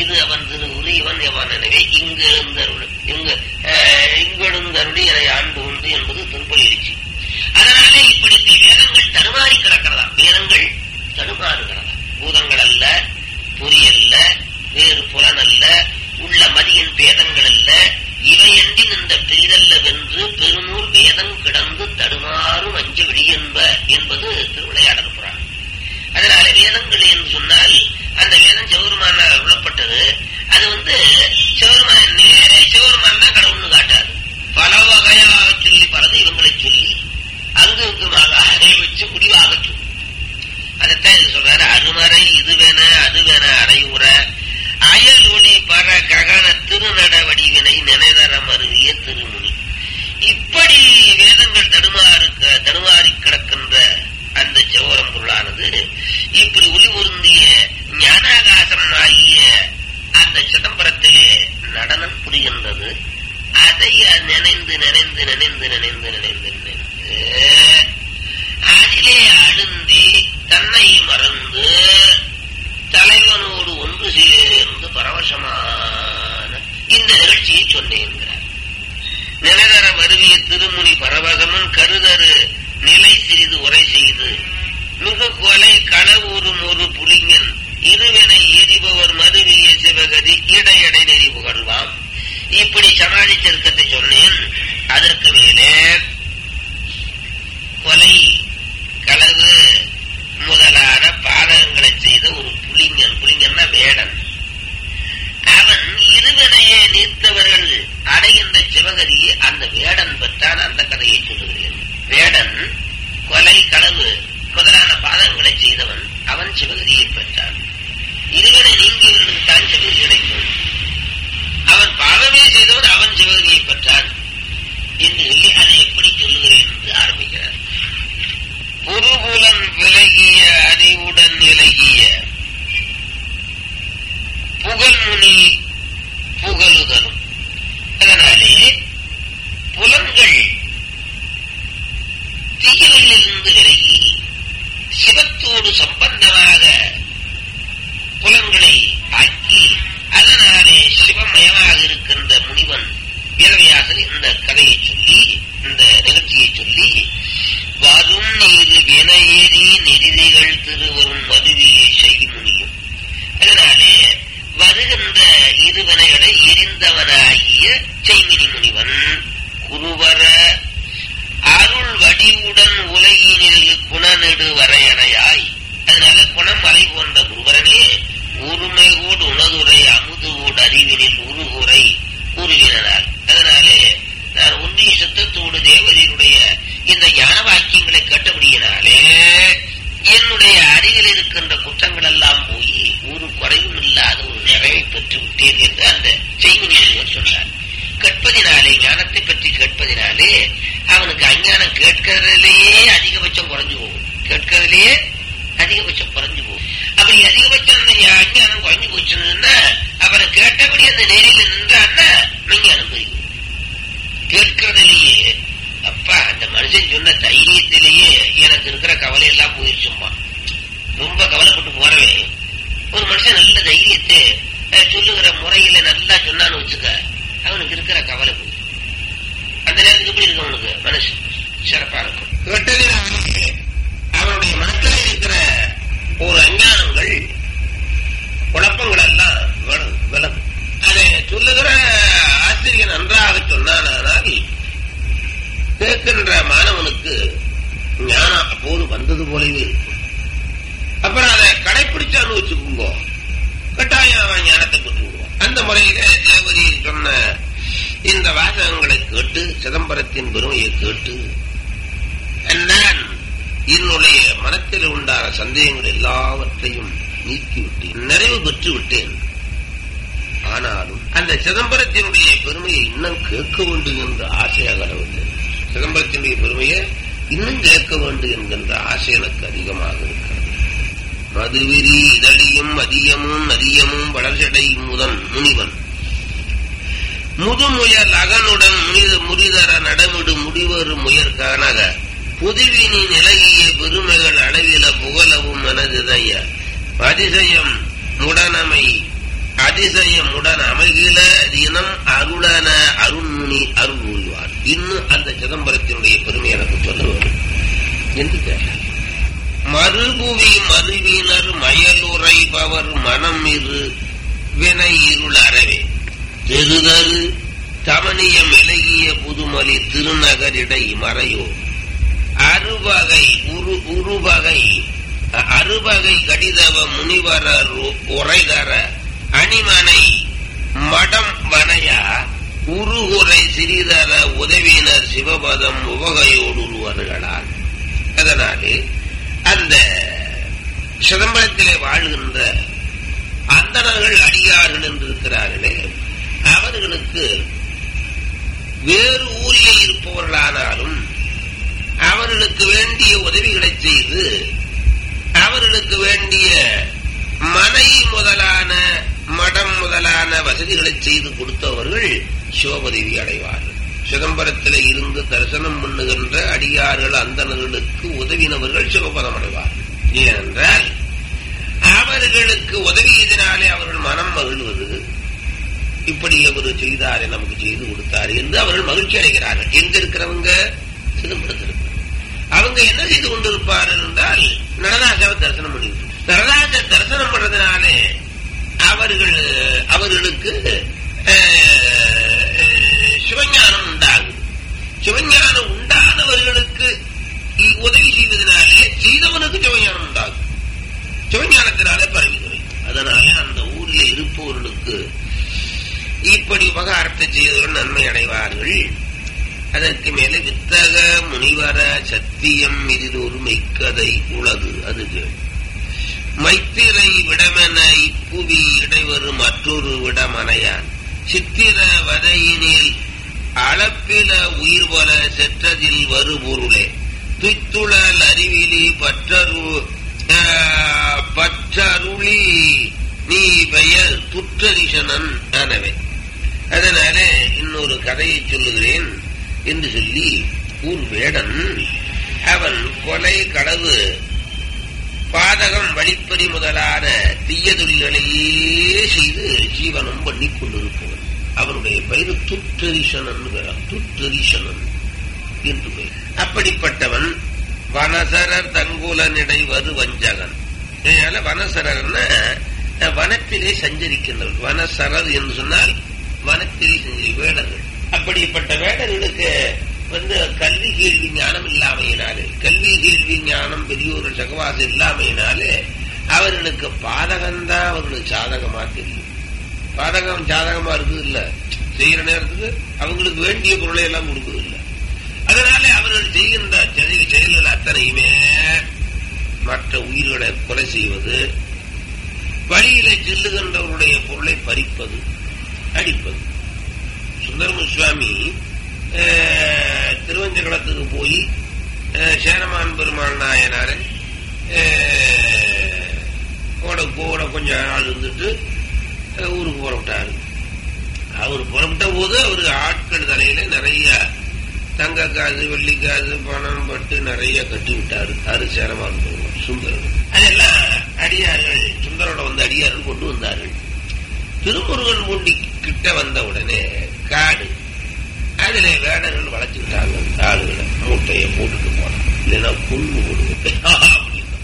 இது அவன் திரு உரு இவன் எவன் எனவே இங்கு எழுந்தருள் இங்கு அஹ், இங்கு எழுந்தருளி என ஆண்டு உண்டு என்பது திருப்பலி எழுச்சி அதனாலே இப்படி வேதங்கள் தடுமாறி கிடக்கிறதா வேதங்கள் தடுமாறுகிறதா பூதங்கள் அல்ல பொறி அல்ல வேறு புலன் அல்ல உள்ள மதியின் பேதங்கள் அல்ல இவையன்றி இந்த பிரிதல்ல வென்று பெருநூல் வேதம் கிடந்து தடுமாறும் அஞ்ச வெளியென்ப என்பது திருவிளையாடல் புராணம் அதனால வேதங்கள் என்று சொன்னால் அந்த வேதம் சிவருமான உள்ளப்பட்டது அது வந்து சிவருமான நேரே சிவருமான் தான் கடவுள்னு காட்டாது பல வகையாக சொல்லி பல தெய்வங்களை சொல்லி அங்கு இங்குமாக அதை வச்சு முடிவாக சொல்லி அதைத்தான் இது சொல்றாரு அருமறை இதுவென அதுவென அறையுற அயல் ஒளி பர ககன திருநட வடிவினை நினைதர மருவிய திருமுனி இப்படி வேதங்கள் தடுமாறு தடுமாறி கிடக்கின்ற அந்த சிவரம் பொருளானது இப்படி ஒளி பொருந்திய ஞானாகாசம் ஆகிய அந்த சிதம்பரத்திலே நடனம் புரிகின்றது அதை நினைந்து நினைந்து நினைந்து நினைந்து நினைந்து நினைந்து அதிலே அழுந்தி தன்னை மறந்து தலைவனோடு ஒன்று சேர்ந்து பரவசமான இந்த நிகழ்ச்சியை சொன்னேங்கிறார் நிலதர மருவிய திருமுனி பரவசமும் கருதரு நிலை சிறிது உரை செய்து மிகு கொலை களவூரும் ஒரு புலிங்கன் இருவினை எரிபவர் மருவிய சிவகதி இடையடை நெறி புகழ்வாம் இப்படி சமாளிச்சிருக்கத்தை சொன்னேன் அதற்கு மேலே கொலை களவு முதலான பாதகங்களை செய்த ஒரு புலிங்கன் புலிங்கன்னா வேடன் அவன் இருவினையே நீர்த்தவர்கள் அடைகின்ற சிவகதியை அந்த வேடன் பெற்றான் அந்த கதையை சொல்லுகிறேன் வேடன் கொலை களவு முதலான பாதகங்களை செய்தவன் அவன் சிவகதியை பெற்றான் இருவினை நீங்கியவர்களுக்கு தான் சிவகதி கிடைக்கும் அவன் பாவமே செய்தவன் அவன் சிவகதியை பெற்றான் என்று சொல்லி அதை எப்படி சொல்லுகிறேன் என்று ஆரம்பிக்கிறார் புருகுலன் விலகிய அறிவுடன் விலகிய புகழ்முனி புகழுதலும் அதனாலே புலன்கள் தீயவையிலிருந்து விலகி சிவத்தோடு சம்பந்தமாக புலன்களை ஆக்கி அதனாலே சிவமயமாக இருக்கின்ற முனிவன் வீரவியாசன் இந்த கதையை சொல்லி இந்த நிகழ்ச்சியை சொல்லி வரும் நீரு வினையேறி நெறிதிகள் திருவரும் மதுவியை செய்ய முடியும் அதனாலே வருகின்ற இருவனைகளை எரிந்தவனாகிய செய்மினி முனிவன் குருவர அருள் வடிவுடன் உலகினில் குணநெடு வரையறையாய் அதனால குணம் மலை போன்ற குருவரனே உரிமைகூடு உணதுரை அமுதுவோடு அறிவினில் உருகுரை கூறுகிறார் அதனாலே நான் ஒன்றிய சித்தத்தோடு தேவதையுடைய இந்த ஞான வாக்கியங்களை கேட்டபடியினாலே என்னுடைய அறிவில் இருக்கின்ற குற்றங்கள் எல்லாம் போய் ஒரு குறையும் இல்லாத ஒரு நிறைவை பெற்று விட்டேன் என்று அந்த செய்தியில் சொன்னார் கேட்பதினாலே ஞானத்தை பற்றி கேட்பதினாலே அவனுக்கு அஞ்ஞானம் கேட்கறதுலயே அதிகபட்சம் குறைஞ்சு போகும் கேட்கறதுலயே அதிகபட்சம் குறைஞ்சு போகும் அப்படி அதிகபட்சம் அந்த அஞ்ஞானம் குறைஞ்சு போச்சுன்னா அவனை கேட்டபடி அந்த நேரில் நின்றான்னா விஞ்ஞானம் புரியும் கேட்கறதுலயே அப்பா அந்த மனுஷன் சொன்ன தைரியத்திலேயே எனக்கு இருக்கிற கவலை எல்லாம் போயிருச்சும்மா ரொம்ப கவலைப்பட்டு போறவே ஒரு மனுஷன் நல்ல தைரியத்தை அஹ், சொல்லுகிற முறையில நல்லா சொன்னான்னு வச்சுக்க அவனுக்கு இருக்கிற கவலை போயிடும் அந்த நேரத்துக்கு எப்படி இருக்கும் அவனுக்கு மனசு சிறப்பா இருக்கும் கேட்டதினாலே அவனுடைய மனத்துல இருக்கிற ஒரு அஞ்ஞானங்கள் குழப்பங்கள் எல்லாம் விலகும், விலகும் அதை சொல்லுகிற ஆசிரியர் நன்றாக சொன்னானால் கேட்கின்ற மாணவனுக்கு ஞானம் அப்போது வந்தது போலவே இருக்கும் அப்புறம் அதை கடைபிடிச்சான்னு வச்சுக்கோங்க கட்டாயம் அவன் ஞானத்தை பெற்று விடுவான் அந்த முறையில தேவரி சொன்ன இந்த வாசகங்களை கேட்டு சிதம்பரத்தின் பெருமையை கேட்டு நான் என்னுடைய மனத்தில் உண்டான சந்தேகங்கள் எல்லாவற்றையும் நீக்கிவிட்டேன் நிறைவு பெற்று விட்டேன் ஆனாலும் அந்த சிதம்பரத்தினுடைய பெருமையை இன்னும் கேட்க வேண்டும் என்ற ஆசை அகலவில்லை சிதம்பரத்தினுடைய பெருமையை இன்னும் கேட்க வேண்டும் என்கின்ற ஆசை எனக்கு அதிகமாக இருக்கிறது மதுவிரி இதழியும் அதியமும் நதியமும் வளர்ச்சடை முதன் முனிவன் முதுமுயல் அகனுடன் முனித முறிதர நடமிடு முடிவரு முயற் காணக புதுவினி நிலைய பெருமைகள் அளவில புகழவும் மனதுதைய அதிசயம் முடனமை அதிசயமுடன் அமைகில தினம் அருளன அருண்முனி அருள் உள்வார் இன்னும் அந்த சிதம்பரத்தினுடைய பெருமை எனக்கு சொல்லுவார் என்று கேட்டார் மறுபுவி மறுவினர் மயலுரைபவர் மனம் இரு வினை இருள் அறவே தெருதரு தமனிய மெலகிய புதுமலி திருநகரிடை மறையோ அறுவகை உரு உருவகை அறுவகை கடிதவ முனிவர உரைதர அணிமனை மடம் வனையா உருகுறை சிறிதர உதவியினர் சிவபதம் உவகையோடு உருவர்களால் அதனாலே அந்த சிதம்பரத்திலே வாழ்கின்ற அந்தணர்கள் அடியார்கள் என்று இருக்கிறார்களே அவர்களுக்கு வேறு ஊரிலே இருப்பவர்களானாலும் அவர்களுக்கு வேண்டிய உதவிகளை செய்து அவர்களுக்கு வேண்டிய மனை முதலான மடம் முதலான வசதிகளை செய்து கொடுத்தவர்கள் சிவபதவி அடைவார்கள் சிதம்பரத்தில் இருந்து தரிசனம் பண்ணுகின்ற அடியார்கள் அந்தணர்களுக்கு உதவினவர்கள் சிவபதம் அடைவார்கள் ஏனென்றால் அவர்களுக்கு உதவியதினாலே அவர்கள் மனம் மகிழ்வது இப்படி அவர் செய்தாரே நமக்கு செய்து கொடுத்தாரு என்று அவர்கள் மகிழ்ச்சி அடைகிறார்கள் எங்க இருக்கிறவங்க சிதம்பரத்தில் அவங்க என்ன செய்து கொண்டிருப்பார்கள் என்றால் நடராஜாவை தரிசனம் பண்ணி நடராஜ தரிசனம் பண்றதுனாலே அவர்கள் அவர்களுக்கு சிவஞானம் உண்டாகும் சிவஞானம் உண்டானவர்களுக்கு உதவி செய்வதனாலே செய்தவனுக்கு சிவஞானம் உண்டாகும் சிவஞானத்தினாலே பரவி அதனாலே அந்த ஊரில் இருப்பவர்களுக்கு இப்படி உபகாரத்தை செய்தவர்கள் நன்மை அடைவார்கள் அதற்கு மேலே வித்தக முனிவர சத்தியம் இதில் ஒரு மெய்க்கதை உளது அது கேள் மைத்திரை விடமென இப்புவி இடைவரு மற்றொரு விடமனையான் சித்திர வதையினில் அளப்பில உயிர் போல செற்றதில் வரு பொருளே துய்த்துழல் அறிவிலி பற்றரு பற்றருளி நீ பெயர் துற்றரிசனன் ஆனவே அதனால இன்னொரு கதையை சொல்லுகிறேன் என்று சொல்லி ஊர் வேடன் அவன் கொலை களவு பாதகம் வழிப்பறி முதலான தீய தொழில்களையே செய்து ஜீவனம் பண்ணி கொண்டிருப்பவன் அவனுடைய பெயர் துற்றரிசனன் துற்றரிசனன் என்று பெயர் அப்படிப்பட்டவன் வனசரர் தங்குலனிடை வது வஞ்சகன் அதனால வனசரர்னா வனத்திலே சஞ்சரிக்கின்றவர் வனசரர் என்று சொன்னால் வனத்திலே சஞ்சரி வேடர்கள் அப்படிப்பட்ட வேடர்களுக்கு வந்து கல்வி கேள்வி ஞானம் இல்லாமையினாலே கல்வி கேள்வி ஞானம் பெரியோர்கள் சகவாசம் இல்லாமையினாலே அவர்களுக்கு பாதகம்தான் அவர்களுக்கு சாதகமா தெரியும் பாதகம் சாதகமா இருக்குது இல்ல செய்யற நேரத்துக்கு அவங்களுக்கு வேண்டிய பொருளை எல்லாம் கொடுக்குது இல்ல அதனால அவர்கள் செய்கின்ற செயல்கள் அத்தனையுமே மற்ற உயிர்களை கொலை செய்வது வழியிலே செல்லுகின்றவருடைய பொருளை பறிப்பது அடிப்பது சுந்தரமு சுவாமி திருவஞ்சகுளத்துக்கு போய் சேரமான் பெருமாள் நாயனார கூட கூட கொஞ்சம் நாள் இருந்துட்டு ஊருக்கு புறப்பட்டாரு அவர் புறப்பட்ட போது அவருக்கு ஆட்கள் தலையில நிறைய தங்க காசு வெள்ளி காசு பணம் பட்டு நிறைய கட்டி விட்டாரு அது சேரமான் பெருமாள் சுந்தரர் அதெல்லாம் அடியார்கள் சுந்தரோட வந்து அடியார்கள் கொண்டு வந்தார்கள் திருமுருகன் பூண்டி கிட்ட வந்த உடனே காடு அதுல வேடர்கள் வளைச்சுக்கிட்டாங்க ஆளுகளை மூட்டையை போட்டுட்டு போனான் இல்லைன்னா புண்ணு போடுவேன்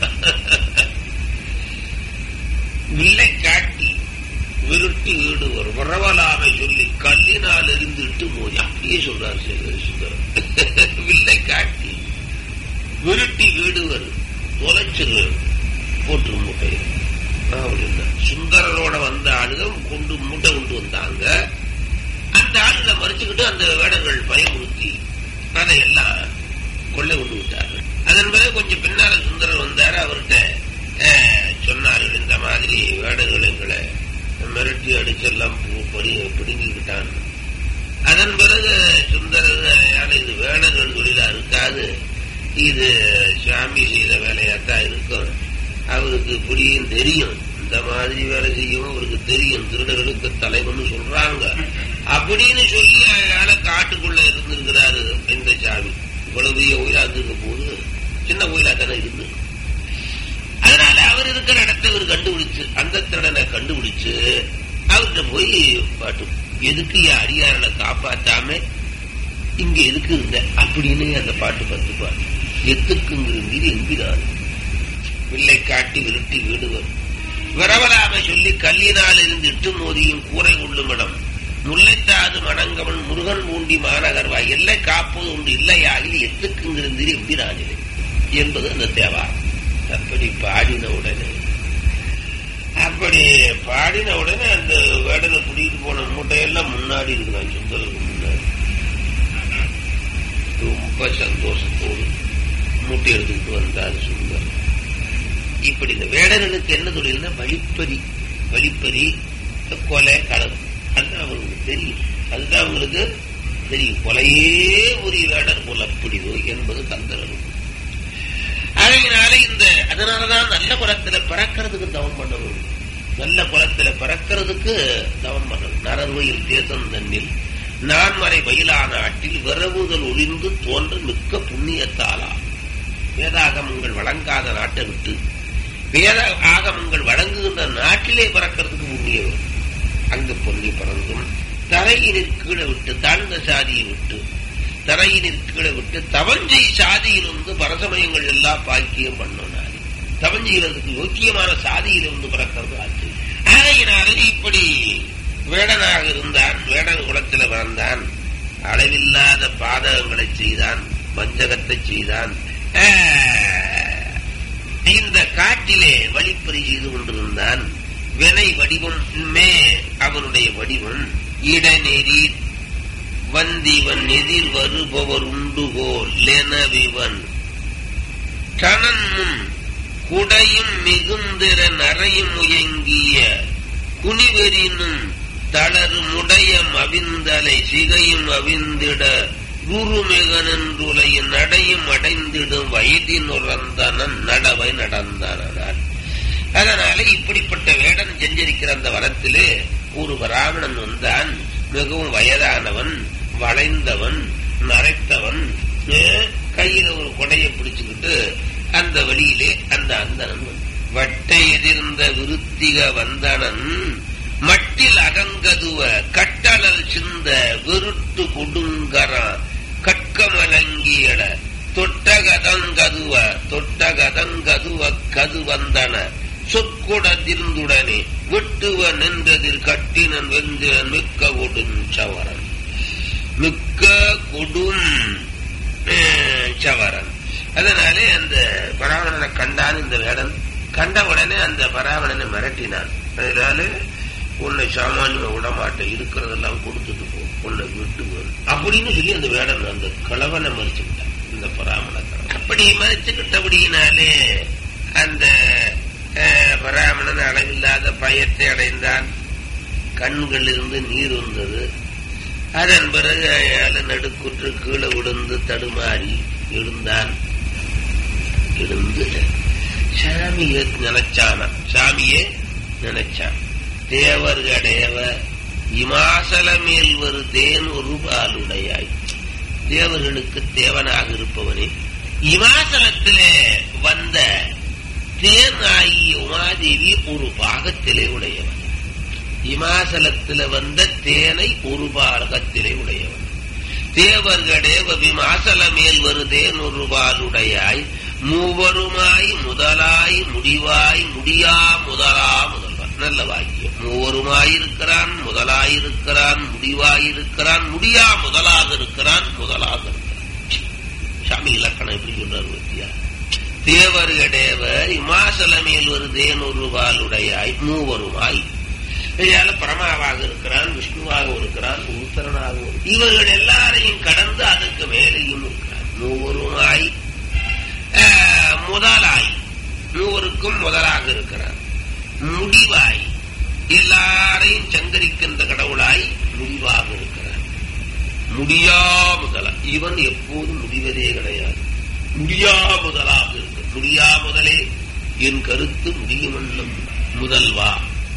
வில்லை காட்டி விருட்டி வீடு ஒரு உறவலாமை சொல்லி கல்லினால் எரிந்துட்டு மோதி அப்படியே சொல்றாரு சுந்தரம் வில்லை காட்டி விருட்டி வீடு வரும் தொலைச்சிரு போட்டு மூட்டையை அப்படின்னா சுந்தரரோட வந்த ஆளுங்க கொண்டு மூட்டை கொண்டு வந்தாங்க அந்த ஆளுகளை மறைச்சுக்கிட்டு அந்த வேடர்கள் பயமுறுத்தி அதையெல்லாம் கொள்ளை கொண்டு விட்டார்கள் அதன் பிறகு கொஞ்சம் பின்னால சுந்தரர் வந்தார் அவர்கிட்ட சொன்னார்கள் இந்த மாதிரி வேடர்கள் எங்களை மிரட்டி அடிச்செல்லாம் படி பிடுங்கிக்கிட்டான் அதன் பிறகு சுந்தரர் இது வேடர்கள் தொழிலா இருக்காது இது சுவாமி செய்த வேலையாத்தான் இருக்கும் அவருக்கு புரியும் தெரியும் இந்த மாதிரி வேலை செய்யவும் அவருக்கு தெரியும் திருடர்களுக்கு தலைவன் சொல்றாங்க அப்படின்னு சொல்லி அயால காட்டுக்குள்ள இருந்திருக்கிறாரு இந்த சாமி இவ்வளவு பெரிய கோயிலா இருந்திருக்க போது சின்ன கோயிலா தானே இருந்து அதனால அவர் இருக்கிற இடத்தை அவர் கண்டுபிடிச்சு அந்த திருடனை கண்டுபிடிச்சு அவர் அவன்கிட்ட போய் பாட்டு எதுக்கு என் அடியாரனை காப்பாத்தாம இங்க எதுக்கு இருந்த அப்படின்னு அந்த பாட்டு பத்து பாட்டு எத்துக்குங்கிற மீது என்கிறார் வில்லை காட்டி விரட்டி வீடுவர் விரவலாமை சொல்லி கல்லினால் இருந்து இட்டு மோதியும் கூரை உள்ளும் இடம் முல்லைத்தாது மணங்கவன் முருகன் பூண்டி மாநகர்வாய் எல்லை காப்பது உண்டு இல்லையாகில் எத்துக்குங்கிருந்தீர் எம்பிரானிலே என்பது அந்த தேவாரம் அப்படி பாடின உடனே அப்படி பாடின உடனே அந்த வேடனை கூட்டிட்டு போன மூட்டையெல்லாம் முன்னாடி இருக்கிறான் சுந்தருக்கு முன்னாடி ரொம்ப சந்தோஷத்தோடு மூட்டை எடுத்துக்கிட்டு வந்தார் சுந்தர் இப்படி இந்த வேடர்களுக்கு என்ன தொழில்னா வழிப்பறி வழிப்பறி கொலை களவு அதுதான் அவங்களுக்கு தெரியும் அதுதான் அவங்களுக்கு தெரியும் கொலையே ஒரு வேடர் புலப்பிடிவு என்பது கந்தரனுக்கு அதனால இந்த அதனாலதான் நல்ல குலத்துல பிறக்கிறதுக்கு தவம் பண்ணணும் நல்ல குலத்துல பிறக்கிறதுக்கு தவம் பண்ணணும் நரர்வயில் தேசம் தன்னில் நான்மறை வயலான ஆட்டில் விரவுதல் ஒளிந்து தோன்ற மிக்க புண்ணியத்தாலா வேதாகமங்கள் வழங்காத நாட்டை விட்டு வேத ஆகமங்கள் வழங்குகின்ற நாட்டிலே பிறக்கிறதுக்கு புண்ணியம் வேணும். அங்கு பொன்னி பிறந்தும் தரையினில் கீழே விட்டு தாழ்ந்த சாதியை விட்டு தரையினில் கீழே விட்டு தவஞ்சை சாதியிலிருந்து பரசமயங்கள் எல்லாம் பாக்கியம் பண்ணனாரு தவஞ்சையிலிருந்து யோக்கியமான சாதியிலிருந்து பிறக்கிறது ஆச்சு ஆகையினாலே இப்படி வேடனாக இருந்தான் வேடன் குலத்தில் பிறந்தான் அளவில்லாத பாதகங்களை செய்தான் வஞ்சகத்தை செய்தான் ஆஹ், இந்த காட்டிலே வழிப்பறி செய்து கொண்டிருந்தான் வினை வடிவம் மே அவனுடைய வடிவம் இடநெறி வந்திவன் எதிர் வருபவர் உண்டுகோல் லெனவிவன் கணன் முன் குடையும் மிகுந்திர நரையும் முயங்கிய குனிவெறினும் தளரு முடையம் அவிந்தலை சிகையும் அவிந்திட குருமிகனன்றுலையின் நடையும் அடைந்திடும் வயதின் உறந்தனன் நடவை நடந்தனார் அதனால இப்படிப்பட்ட வேடன் செஞ்சிருக்கிற அந்த வனத்திலே ஒரு பிராமணன் வந்தான் மிகவும் வயதானவன் வளைந்தவன் நரைத்தவன் அஹ், கையில ஒரு கொடையை பிடிச்சுக்கிட்டு அந்த வழியிலே அந்த அந்தணன் வந்தான். வட்டை எதிர்ந்த விருத்திக வந்தனன் மட்டில் அகங்கதுவ கட்டளல் சிந்த விருட்டு கொடுங்கர கட்கமலங்கியட தொட்டகதங்கதுவ தொட்டகதங்கதுவ கது வந்தன சொற்குடதிர்ந்துடனே விட்டுவ நின்றதில் கட்டினன் வெந்திரன் மிக்க கொடும் சவரன் மிக்க கொடும் அஹ், சவரன் அதனாலே அந்த பராவணனை கண்டான் இந்த வேடன் கண்ட உடனே அந்த பராவணனை மிரட்டினான் அதனால உன்னை சாமானிய விடமாட்டேன் இருக்கிறதெல்லாம் கொடுத்துட்டு போ உன்னை விட்டு வரும் அப்படின்னு சொல்லி அந்த வேடன் அந்த கிழவனை மறிச்சுக்கிட்டான் இந்த பராமண கிழவன் அப்படி மறிச்சுக்கிட்டபடியினாலே அந்த அஹ், பராமணன் அளவில்லாத பயத்தை அடைந்தான் கண்களிலிருந்து நீர் வந்தது அதன் பிறகு அயால நடுக்குற்று கீழே விழுந்து தடுமாறி எழுந்தான் எழுந்து சாமியை நினைச்சானா சாமியே நினைச்சான் தேவர்கடேவ இமாசல மேல் ஒரு தேன் ஒரு பாலுடையாய் தேவர்களுக்கு தேவனாக இருப்பவனே இமாசலத்திலே வந்த தேன் ஆகிய உமாதேவி ஒரு பாகத்திலே உடையவன் இமாசலத்தில வந்த தேனை ஒரு பாகத்திலே உடையவன் தேவர்கடேவ விமாசல மேல் வருதேன் ஒரு பாலுடையாய் மூவருமாய் முதலாய் முடிவாய் முடியா முதலா முதல்வன் நல்ல வாக்கியம் மூவருமாய் இருக்கிறான் முதலாய் இருக்கிறான் முடிவாய் இருக்கிறான் முடியா முதலாக இருக்கிறான் முதலாக இருக்கிறான் சாமி இலக்கணம் எப்படி சொல்றாரு பத்தியா தேவர்கடேவ இமாசல மேல் வருதேன் ஒரு பாலுடையாய் மூவருமாய் இதனால பரமாவாக இருக்கிறான் விஷ்ணுவாகவும் இருக்கிறான் உத்தரனாகவும் இருக்கிறான். இவர்கள் எல்லாரையும் கடந்து அதுக்கு மேலேயும் இருக்கிறான் மூவருமாய் ஆஹ், முதலாய் மூவருக்கும் முதலாக இருக்கிறான் முடிவாய் எல்லாரையும் சங்கரிக்கின்ற கடவுளாய் முடிவாக இருக்கிறான் முடியா முதலா இவன் எப்போதும் முடிவதே கிடையாது முடியா முதலாக இருக்கு முடியா முதலே என் கருத்து முடியுமன்னும் முதல்வா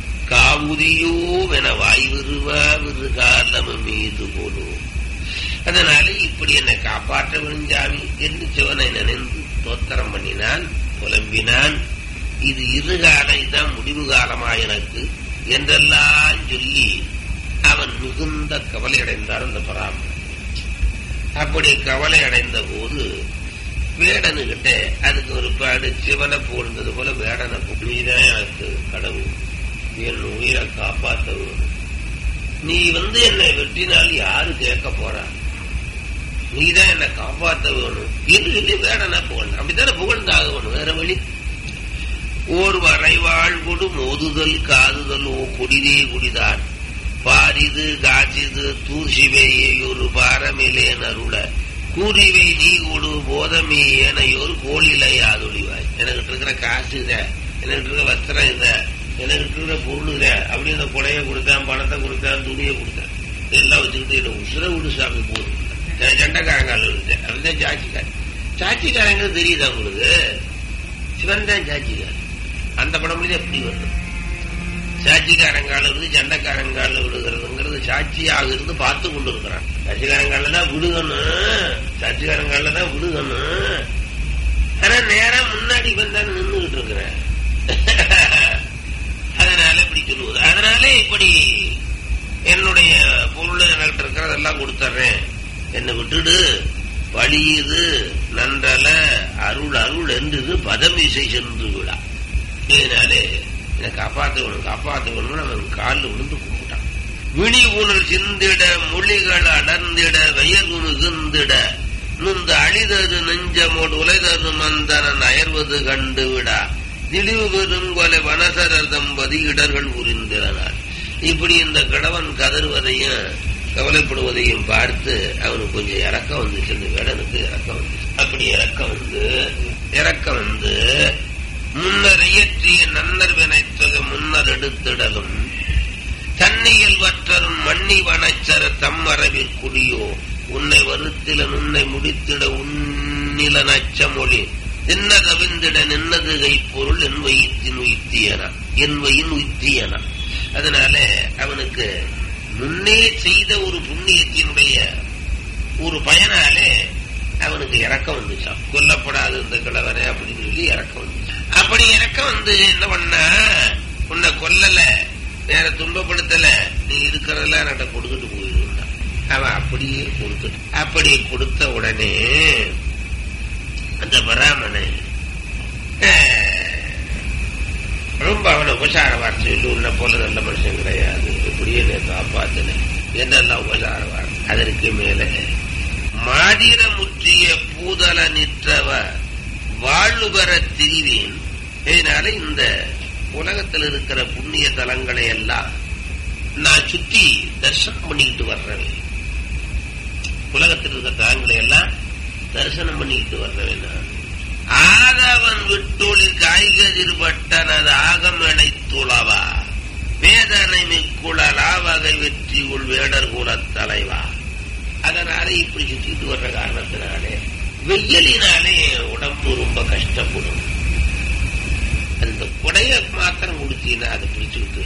காவுதியோவென வாய் விருவ விருகாலம் மீது போலும் அதனால இப்படி என்னை காப்பாற்ற விழுஞ்சாமி என்று சிவனை நினைந்து தோத்திரம் பண்ணினான் புலம்பினான் இது இருகாலம் இதுதான் முடிவு காலமா எனக்கு என்றெல்லாம் சொல்லி அவன் மிகுந்த கவலை அடைந்தார் அந்த பராமரன் அப்படி கவலை அடைந்த போது வேடனுகிட்ட அதுக்கு ஒரு பாடு சிவனை புகழ்ந்தது போல வேடனை நீதான் எனக்கு கடவுள் என் உயிரை காப்பாற்ற வேணும் நீ வந்து என்னை வெட்டினால் யாரு கேட்க போறா நீதான் என்னை காப்பாற்ற வேணும் என்று சொல்லி வேடனை புகழ் அப்படித்தானே புகழ்ந்தாக வேணும் வேற வழி ஓர் வரைவாழ் கொடு மோதுதல் காதுதல் ஓ குடிதே குடிதான் பாரிது காசிது தூர்சிவேயோரு பாரமிலே நருள கூறிவை நீ கொடு போதமே ஏனையோர் கோழிலை ஆதொழிவாய் எனக்கு இருக்கிற காசு இத எனக்கு இருக்கிற வஸ்திரம் இத எனக்கு இருக்கிற பொருள் இத அப்படி அந்த கொடையை கொடுத்தான் பணத்தை கொடுத்தான் துணியை கொடுத்தான் இதெல்லாம் வச்சுக்கிட்டு என்ன உசுர விடு சாமி போதும் சண்டைக்காரங்கால இருந்தேன் அதுதான் சாட்சிக்காரன் சாட்சிக்காரங்க தெரியுதா உங்களுக்கு சிவன் தான் சாட்சிக்காரன் அந்த படம் எப்படி வரும் சாட்சிக்காரங்கால இருந்து சண்டைக்காரங்கால விடுகிறதுங்கிறது சாட்சியாக இருந்து பார்த்து கொண்டு இருக்கிறான் சாட்சிக்காரங்கால தான் விடுகணும் சாட்சிக்காரங்கால தான் விடுகணும் ஆனா நேரம் முன்னாடி இவன் தான் நின்றுகிட்டு இருக்கிறேன் அதனால இப்படி சொல்லுவது அதனால இப்படி என்னுடைய பொருள் என்கிட்ட இருக்கிறதெல்லாம் கொடுத்துட்றேன் என்னை விட்டுடு வழியுது நன்றல அருள் அருள் என்று பதமிசை சென்று விடா இதனாலே என்னை காப்பாற்றணும் காப்பாற்றணும்னு அவன் காலில் விழுந்து கும்பிட்டான் விழி உணர் சிந்திட மொழிகள் அடர்ந்திட வயது மிகுந்திட நுந்த அழிதது நெஞ்சமோடு உலைதது மந்தனன் அயர்வது கண்டு விடா திழிவு பெருங்கொலை வனசரர் தம்பதி இடர்கள் புரிந்திரனார் இப்படி இந்த கிழவன் கதறுவதையும் கவலைப்படுவதையும் பார்த்து அவனுக்கு கொஞ்சம் இறக்கம் வந்துச்சு இந்த வேடனுக்கு இறக்கம் வந்துச்சு அப்படி இறக்கம் வந்து இறக்கம் வந்து முன்னர் இயற்றிய நன்னர் வினைத்தொகை முன்னர் எடுத்திடலும் தன்னியல் வற்றரும் மண்ணி வனச்சர தம்மரவில் குடியோ உன்னை வருத்தில உன்னை முடித்திட உன்னில நச்சமொழி தின்ன கவிந்திட நின்னது கைப்பொருள் என் வயிற்றின் உயிர்த்தியனா என் வயின் உயிர்த்தியனா அதனால அவனுக்கு முன்னே செய்த ஒரு புண்ணியத்தினுடைய ஒரு பயனாலே அவனுக்கு இறக்கம் வந்துச்சான் கொல்லப்படாது இந்த கிழவனே அப்படின்னு சொல்லி இறக்கம் வந்துச்சு அப்படி இறக்கம் வந்து என்ன பண்ணா உன்னை கொல்லல வேற துன்பப்படுத்தல நீ இருக்கிறதெல்லாம் என்கிட்ட கொடுத்துட்டு போயிருந்தா அவன் அப்படியே கொடுத்துட்டு அப்படி கொடுத்த உடனே அந்த பராமனை ரொம்ப அவனை உபசார வார்த்தை சொல்லி உன்னை போல நல்ல மனுஷன் கிடையாது இப்படியே நான் காப்பாத்தினேன் என்னெல்லாம் உபசார வார்த்தை அதற்கு மேல மாதிர முற்றிய பூதல நிற்றவ வாழ்வு பெற திரிவேன் இதனால இந்த உலகத்தில் இருக்கிற புண்ணிய தலங்களை எல்லாம் நான் சுற்றி தரிசனம் பண்ணிக்கிட்டு வர்றேன் உலகத்தில் இருக்கிற தலங்களை எல்லாம் தரிசனம் பண்ணிக்கிட்டு வர்றேன் நான் ஆதவன் விட்டொழில் காய்கதிர் பட்டனது ஆகமனை துளவா வேதனை மிக்குழலா வகை வெற்றி உள் வேடர் குலத் தலைவா அதனால இப்படி சுத்திட்டு வர்ற காரணத்தினாலே வெயிலினாலே உடம்பு ரொம்ப கஷ்டப்படும் அந்த குடைய மாத்திரம் குடிச்சீங்கன்னா அதை பிடிச்சுக்கிட்டு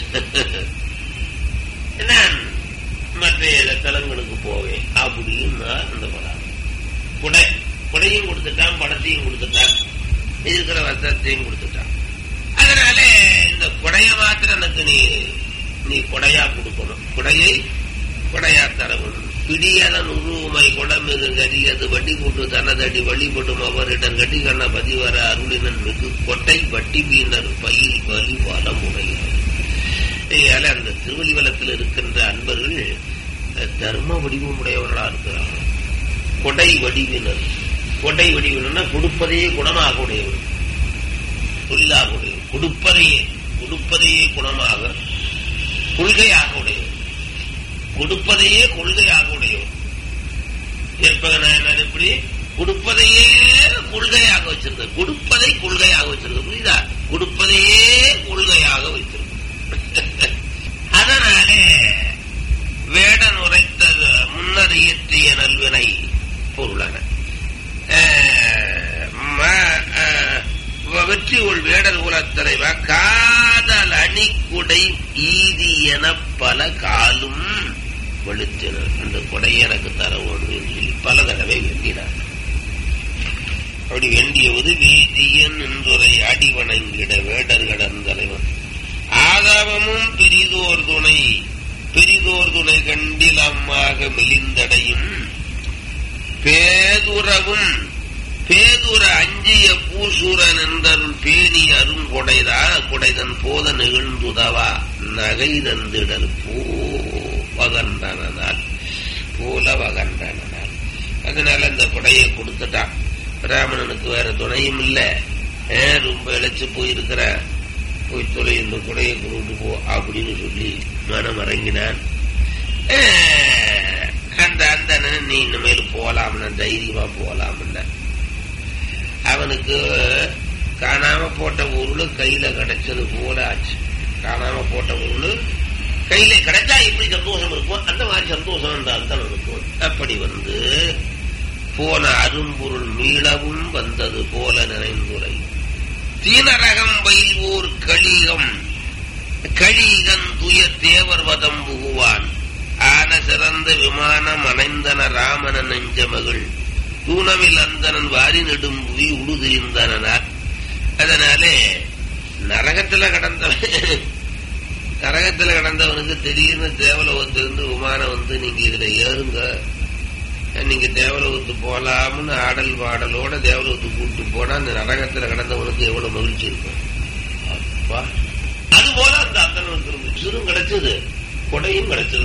நான் மற்ற தலங்களுக்கு போவேன் அப்படின்னு அந்த படம் குடை குடையும் கொடுத்துட்டான் படத்தையும் கொடுத்துட்டான் இருக்கிற வஸ்திரத்தையும் கொடுத்துட்டான் அதனால இந்த குடைய மாத்திரம் எனக்கு நீ நீ கொடையா கொடுக்கணும் குடையை கொடையா தரணும் பிடியதன் உருவமை குடமிகு கரியது வட்டி போட்டு தனதடி வழிபடும் அவரிடம் கட்டி கண்ண பதிவர அருளினன் மிகு கொட்டை வட்டி மீனர் பயில் வலி வளமுடையார் அந்த திருவள்ளிவலத்தில் இருக்கின்ற அன்பர்கள் தர்ம வடிவமுடையவர்களா இருக்கிறார்கள் கொடை வடிவினர் கொடை வடிவினா கொடுப்பதையே குணமாக உடையவர் தொழிலாக உடையவர் கொடுப்பதையே கொடுப்பதையே குணமாக கொள்கையாக உடையவர் கொடுப்பதையே கொள்கையாக உடையவர் ஏற்பகனார் எப்படி கொடுப்பதையே கொள்கையாக வச்சிருக்க கொடுப்பதை கொள்கையாக வச்சிருக்க புரியுதா கொடுப்பதையே கொள்கையாக வைத்திருக்க அதனாலே வேடன் உரைத்தது முன்னர் இயற்றிய நல்வினை பொருளன வெற்றி உள் வேடர் குலத்தலைவ காதல் அணிக்குடை ஈதி என பல காலும் வெளுத்தினர் அந்த கொடை எனக்கு தர வேண்டும் என்று சொல்லி பல தடவை வேண்டினார் அப்படி வேண்டியவது வேதியன் என்றுரை அடி வணங்கிட வேடர் கடந்தலைவன் ஆதவமும் பெரிதோர் துணை துணை கண்டில் அம்மாக மெலிந்தடையும் பேதுரவும் பேதுர அஞ்சிய பூசூரன் என்றருள் பேணி அருங்கொடைதா குடைதன் போத நெகிழ்ந்துதவா நகை தந்திடல் போ வகன்றனால் போல வகன்றனால் அதனால அந்த கொடையை கொடுத்துட்டான் பிராமணனுக்கு வேற துணையும் இல்ல ஏன் ரொம்ப இழைச்சு போயிருக்கிற போய் தொலை இந்த கொடையை கொண்டு போ அப்படின்னு சொல்லி மனம் இறங்கினான் அஹ், அந்த அந்த நீ இனிமேல் போலாம்னா தைரியமா போலாம்ல அவனுக்கு காணாம போட்ட பொருள் கையில கிடைச்சது போல ஆச்சு காணாம போட்ட பொருள் கையில கிடைச்சா எப்படி சந்தோஷம் இருக்கும் அந்த மாதிரி சந்தோஷம் என்றால் தான் இருக்கும் அப்படி வந்து போன அரும்பொருள் மீளவும் வந்தது போல நினைந்துரை தீனரகம் பயில்வோர் களிகம் கழிகன் துய தேவர் வதம் புகுவான் ஆன சிறந்த விமானம் அணைந்தன ராமன நெஞ்சமகள் தூணமில் அந்தனன் வாரி நெடும் புவி உடுதிரிந்தனார் அதனாலே நரகத்துல கடந்தவன் நரகத்துல கடந்தவனுக்கு திடீர்னு தேவலோகத்திலிருந்து விமானம் வந்து நீங்க இதுல ஏறுங்க நீங்க தேவலோகத்து போலாம்னு ஆடல் பாடலோட தேவலோகத்துக்கு கூட்டு போனா அந்த நரகத்துல கடந்தவனுக்கு எவ்வளவு மகிழ்ச்சி இருக்கும் அப்பா அது போல அந்த அந்தனனுக்கு இருந்துச்சு சிறும் கிடைச்சது கொடையும் கிடைச்சது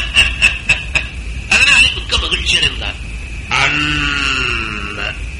அதனால மிக்க மகிழ்ச்சி அடைந்தான் அண்ண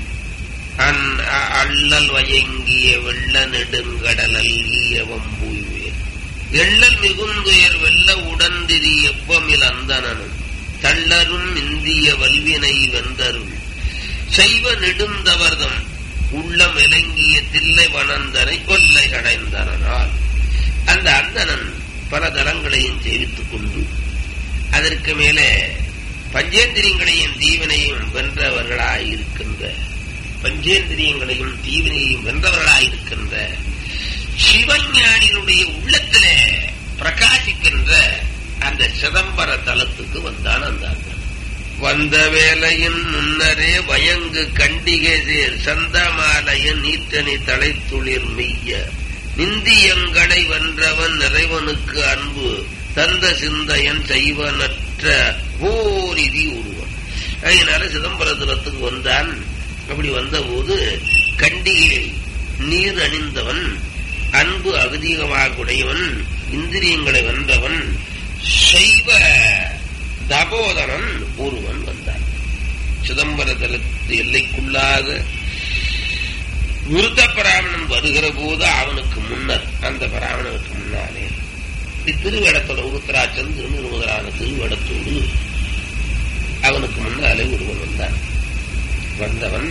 அன் அ- அள்ளல் வயங்கிய வெள்ள நெடுங்கடல் அல்கிய வம்புய்வேர் எள்ளல் மிகுந்துயர் வெள்ள உடந்திரி எப்பமில் அந்தனனும் தள்ளரும் இந்திய வல்வினை வெந்தருள் செய்வ நெடுந்தவர்தம் உள்ளம் இலங்கிய தில்லை வனந்தனை கொல்லை அடைந்தனால் அந்த அந்தணன் பல தலங்களையும் சேவித்துக் கொண்டு அதற்கு மேலே பஞ்சேந்திரியங்களையும் தீவினையும் வென்றவர்களாயிருக்கின்ற பஞ்சேந்திரியங்களையும் தீவினையும் வென்றவர்களாயிருக்கின்ற சிவஞானிகளுடைய உள்ளத்திலே பிரகாசிக்கின்ற அந்த சிதம்பர தலத்துக்கு வந்தான் அந்த அந்தணன். வந்த வேலையின் முன்னரே வயங்கு கண்டிகை சேர் சந்தமாலயன் நீற்றணி தலைத்துளிர் மெய்ய நிந்தியங்களை வென்றவன் நிறைவனுக்கு அன்பு தந்த சிந்தையன் செய்வனற்ற ஓரிதி உருவன் அதனால சிதம்பரத்துலத்துக்கு வந்தான் அப்படி வந்தபோது கண்டிகை நீர் அணிந்தவன் அன்பு அகதீகமாக உடையவன் இந்திரியங்களை வென்றவன் சைவ தபோதரன் ஒருவன் வந்தான் சிதம்பர தலத்து எல்லைக்குள்ளாக விருத்த பிராமணன் வருகிற போது அவனுக்கு முன்னர் அந்த பிராமணனுக்கு முன்னாலே இப்படி திருவேடத்தோட உருத்தராட்சன் திருநிறுவதரான திருவேடத்தோடு அவனுக்கு முன்னாலே ஒருவன் வந்தான் வந்தவன்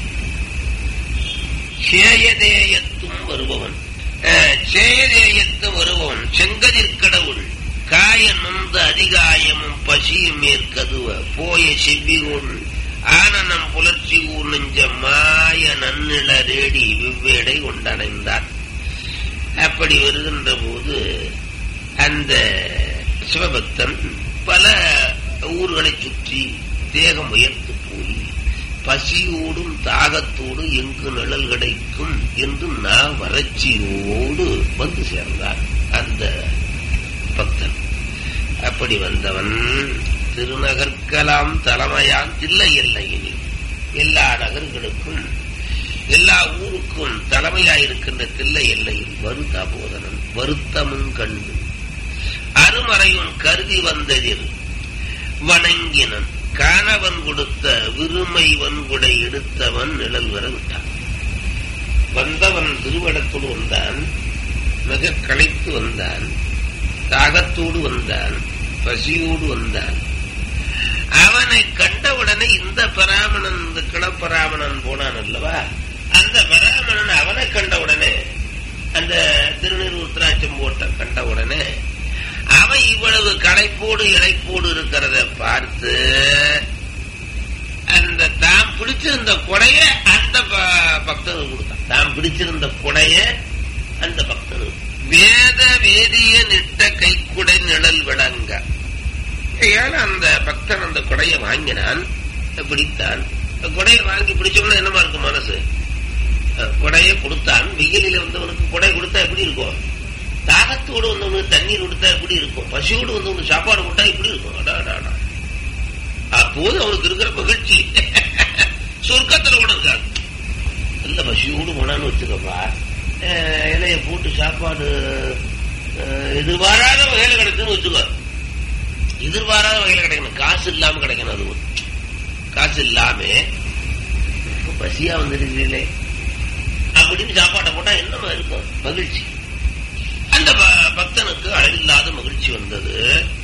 சேயதேயத்தும் வருபவன் அஹ், சேயதேயத்தும் வருபவன் செங்கதிர் கடவுள் காய நொந்த அதிகாயமும் பசியும் மேற்கதுவ போய செவ்விகோள் ஆனனம் புலர்ச்சி ஊர் நெஞ்ச மாய நன்னிளரேடி வெவ்வேடை கொண்டடைந்தார் அப்படி வருகின்ற போது அந்த சிவபக்தன் பல ஊர்களை சுற்றி தேகம் உயர்த்து போய் பசியோடும் தாகத்தோடு எங்கு நிழல் கிடைக்கும் என்று நான் வறட்சியோடு வந்து சேர்ந்தார் அந்த பக்தன் அப்படி வந்தவன் திருநகர்க்கலாம் தலைமையான் தில்லை எல்லையினில் எல்லா நகர்களுக்கும் எல்லா ஊருக்கும் தலைமையாயிருக்கின்ற தில்லை எல்லையில் வருத்த போதனன் வருத்தமும் கண்டு அருமறையும் கருதி வந்ததில் வணங்கினன் காணவன் கொடுத்த விருமை வன்குடை எடுத்தவன் நிழல் வர விட்டான் வந்தவன் திருவடத்தோடு வந்தான் மிக களைத்து வந்தான் தாகத்தோடு வந்தான் பசியோடு வந்தான் அவனை கண்டவுடனே இந்த பராமணன் இந்த கிளப்பராமணன் போனான் அல்லவா அந்த பராமணன் அவனை கண்டவுடனே அந்த திருநீர் போட்ட கண்டவுடனே அவன் இவ்வளவு களைப்போடு இழைப்போடு இருக்கிறத பார்த்து அந்த தாம் பிடிச்சிருந்த கொடைய அந்த ப- பக்தனுக்கு கொடுத்தான் தாம் பிடிச்சிருந்த கொடைய அந்த பக்தனுக்கு வேத வேதிய நிட்ட கைக்குடை நிழல் விளங்க ஏன் அந்த பக்தன் அந்த கொடையை வாங்கினான் பிடித்தான் கொடையை வாங்கி பிடிச்சோம்னா என்னமா இருக்கும் மனசு அஹ் கொடையை கொடுத்தான் வெயிலில் வந்தவனுக்கு கொடை கொடுத்தா எப்படி இருக்கும் தாகத்தோடு வந்தவனுக்கு தண்ணீர் கொடுத்தா எப்படி இருக்கும் பசியோடு வந்தவனுக்கு சாப்பாடு போட்டா இப்படி இருக்கும் அடா, அடா, அடா. அப்போது அவனுக்கு இருக்கிற மகிழ்ச்சி சொர்க்கத்துல கூட இருக்காது நல்ல பசியோடு போனான்னு வச்சுக்கப்பா அஹ், இலைய போட்டு சாப்பாடு அஹ், எதிர்பாராத வகையில கிடைக்குன்னு வச்சுக்கோ எதிர்பாராத வகையில கிடைக்கணும் காசு இல்லாம கிடைக்கணும் அது ஒண்ணு. காசு இல்லாம இப்ப பசியா வந்துருக்கீங்களே அப்படின்னு சாப்பாட்டை போட்டா என்னமா இருக்கும் மகிழ்ச்சி அந்த ப- பக்தனுக்கு அளவில்லாத மகிழ்ச்சி வந்தது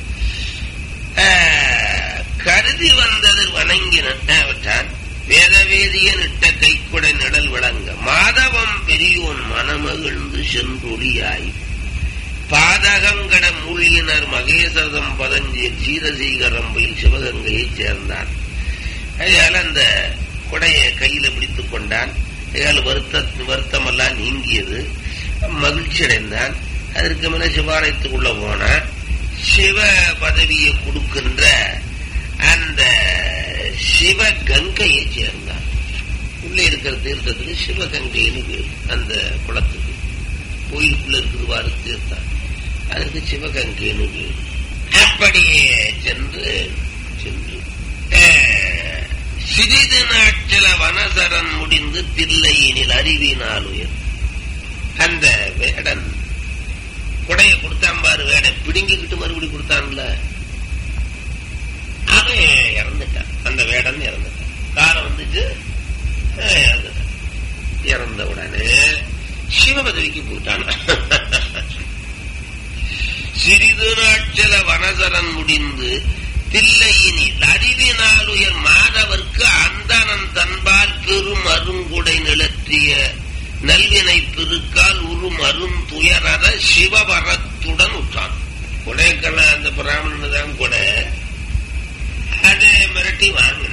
ஆஹ், கருதி வந்தது வணங்கினான் வேதவேதியன் இட்ட கைக்குடை நிழல் விளங்க மாதவம் பெரியோன் மனமகிழ்ந்து சென்றொழியாய் பாதகங்கட மூழ்கினர் மகேசரதம் பதஞ்சேர் சீரசீகரம்பையில் சிவகங்கையைச் சேர்ந்தான் அதனால அந்த கொடையை கையில பிடித்துக் கொண்டான் அதனால வருத்த வருத்தமெல்லாம் நீங்கியது மகிழ்ச்சி அடைந்தான் அதற்கு மேல சிவாலயத்துக்குள்ள போனான் சிவ பதவியை கொடுக்கின்ற அந்த சிவகங்கையை சேர்ந்தான் உள்ளே இருக்கிற தீர்த்தத்துக்கு சிவகங்கைன்னு பேரு அந்த குளத்துக்கு கோயிலுக்குள்ள இருக்குது வாரு தீர்த்தம் அதுக்கு சிவகங்கைன்னு பேரு அப்படியே சென்று சென்று அஹ், சிறிது நாட்கள வனசரன் முடிந்து தில்லையினில் அறிவினால் உயர் அந்த வேடன் கொடைய கொடுத்தான் பாரு வேடன் பிடுங்கிக்கிட்டு மறுபடி கொடுத்தான்ல அவன் இறந்துட்டான் அந்த வேடன் இறந்துட்டான் காலம் வந்துச்சு அஹ், இறந்துட்டான் இறந்த உடனே சிவபதவிக்கு போயிட்டான் சிறிது நாட்கள வனசரன் முடிந்து தில்லையினில் அறிவினால் உயர் மாதவர்க்கு அந்தனன் தன்பால் பெரும் அருங்குடை நிலற்றிய நல்வினை பெருக்கால் உரும் அருந்துயரத சிவவரத்துடன் உற்றான் கொடைக்கல அந்த பிராமணன் தான் கொடை அதை மிரட்டி வாங்கின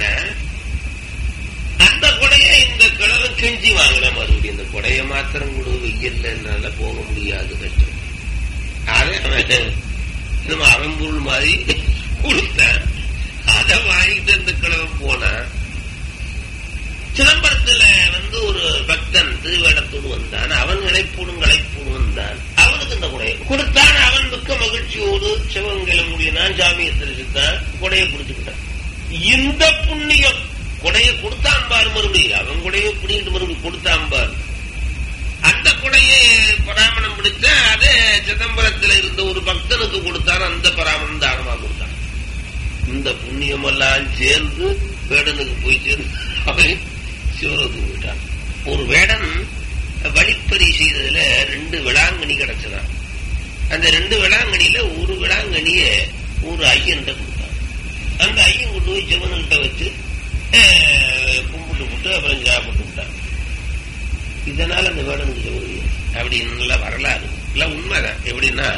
அந்த கொடையை இந்த கிழவன் கிஞ்சி வாங்கின மறுபடியும் இந்த கொடையை மாத்திரம் கொடு வெயில்ல என்னால போக முடியாது கஷ்டம் அதை அவன் நம்ம அவன் பொருள் மாதிரி கொடுத்தான் அதை வாங்கிட்டு அந்த கிழவன் போனான் சிதம்பரத்துல வந்து ஒரு பக்தன் திருவேடத்தோடு வந்தான் அவன் இழைப்பூடும் களைப்பூடும் வந்தான் அவனுக்கு இந்த கொடையை கொடுத்தான் அவன் மிக்க மகிழ்ச்சியோடு சிவகங்கையில முடியினான் சாமியை தெரிவித்தான் கொடையை பிடிச்சுக்கிட்டான் இந்த புண்ணியம் கொடையை கொடுத்தான் பாரு மறுபடியும் அவன் கொடையை பிடிக்கிட்டு மறுபடியும் கொடுத்தான் பாரு அந்த கொடையை பராமணம் பிடித்த அதை சிதம்பரத்தில் இருந்த ஒரு பக்தனுக்கு கொடுத்தான் அந்த பராமணம் தானமா கொடுத்தான் இந்த புண்ணியம் எல்லாம் சேர்ந்து வேடனுக்கு போய் சேர்ந்து அவன் சிவனுக்கு போயிட்டான் ஒரு வேடன் வழிப்பறி செய்ததுல ரெண்டு விளாங்கனி கிடைச்சதான் அந்த ரெண்டு விளாங்கனியில ஒரு விளாங்கனிய ஒரு ஐயன்கிட்ட கொடுத்தான் அந்த ஐயன் கொண்டு போய் சிவன்கிட்ட வச்சு அஹ், கும்பிட்டு விட்டு அப்புறம் சாப்பிட்டு விட்டான் இதனால அந்த வேடனுக்கு சிவனுக்கு அப்படின்னு வரலாறு எல்லாம் உண்மைதான் எப்படின்னா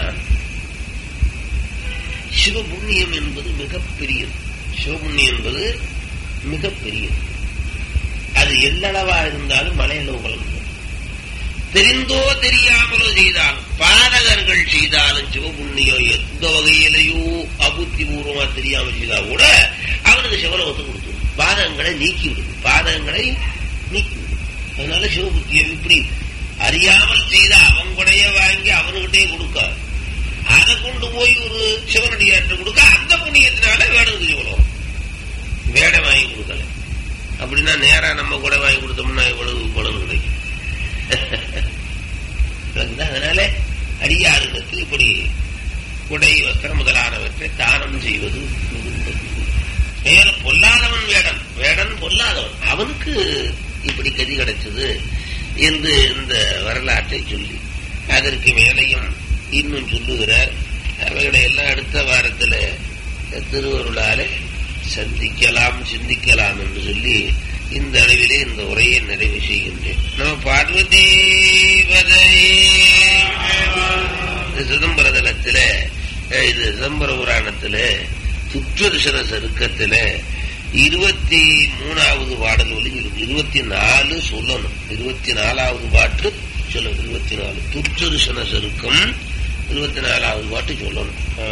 சிவபுண்ணியம் என்பது மிகப்பெரியது சிவபுண்ணியம் என்பது மிகப்பெரியது அது எல்லளவா இருந்தாலும் மலையளவு கலந்து தெரிந்தோ தெரியாமலோ செய்தாலும் பாதகர்கள் செய்தாலும் சிவபுண்ணியம் எந்த வகையிலையோ அபுத்தி பூர்வமா தெரியாம செய்தா கூட அவனுக்கு சிவலோகத்தை கொடுத்துடும் பாதகங்களை நீக்கி விடும் பாதகங்களை நீக்கி விடும் அதனால சிவபுத்தியம் இப்படி அறியாமல் செய்த அவன் கூடைய வாங்கி அவனுகிட்டே கொடுக்க அதை கொண்டு போய் ஒரு சிவனடியாற்ற கொடுக்க அந்த புண்ணியத்தினால வேடனுக்கு சிவலோகம் வேடை வாங்கி கொடுக்கல அப்படின்னா நேரா நம்ம கூட வாங்கி கொடுத்தோம்னா எவ்வளவு பலன் கிடைக்கும் விளங்குதா? அதனால அடியார்களுக்கு இப்படி குடை வஸ்திரம் முதலானவற்றை தானம் செய்வது மிகுந்த மேல பொல்லாதவன் வேடன் வேடன் பொல்லாதவன் அவனுக்கு இப்படி கதி கிடைச்சது என்று இந்த வரலாற்றை சொல்லி அதற்கு மேலையும் இன்னும் சொல்லுகிறார் அவைகளை எல்லாம் அடுத்த வாரத்துல திருவருளாலே சந்திக்கலாம் சிந்திக்கலாம் என்று சொல்லி இந்த அளவிலே இந்த உரையை நிறைவு செய்கின்றேன் நம்ம பார்வதி சிதம்பர தலத்தில அஹ், இது சிதம்பர புராணத்துல துற்றதர்சன சருக்கத்துல இருபத்தி மூணாவது பாடல் ஒளி இருக்கு இருபத்தி நாலு சொல்லணும் இருபத்தி நாலாவது பாட்டு சொல்லணும் இருபத்தி நாலு துற்றதர்சன சருக்கம் இருபத்தி நாலாவது பாட்டு சொல்லணும்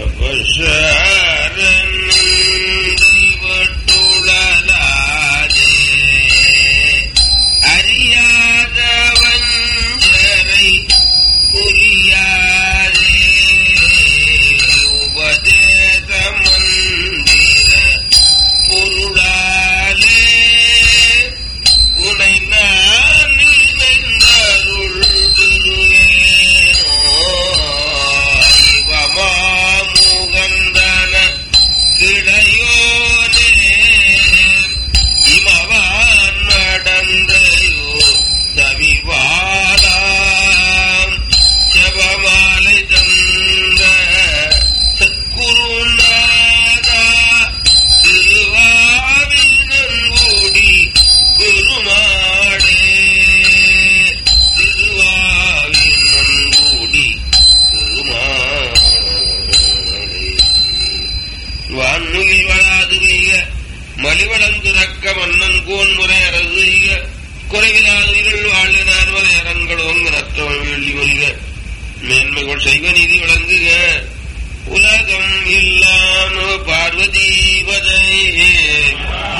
தெய்வட்டுளாதே அறியாத வஞ்சரை புரியாதே காக்க மன்னன் கோன் முறை அரசு குறைவிலாதிகள் வாழ்க நான்வதை அரண்களோங்க நற்றவன் வெள்ளி ஒலிக மேன்மைகள் செய்வ நீதி விளங்குக உலகம் இல்லாம பார்வதி பதையே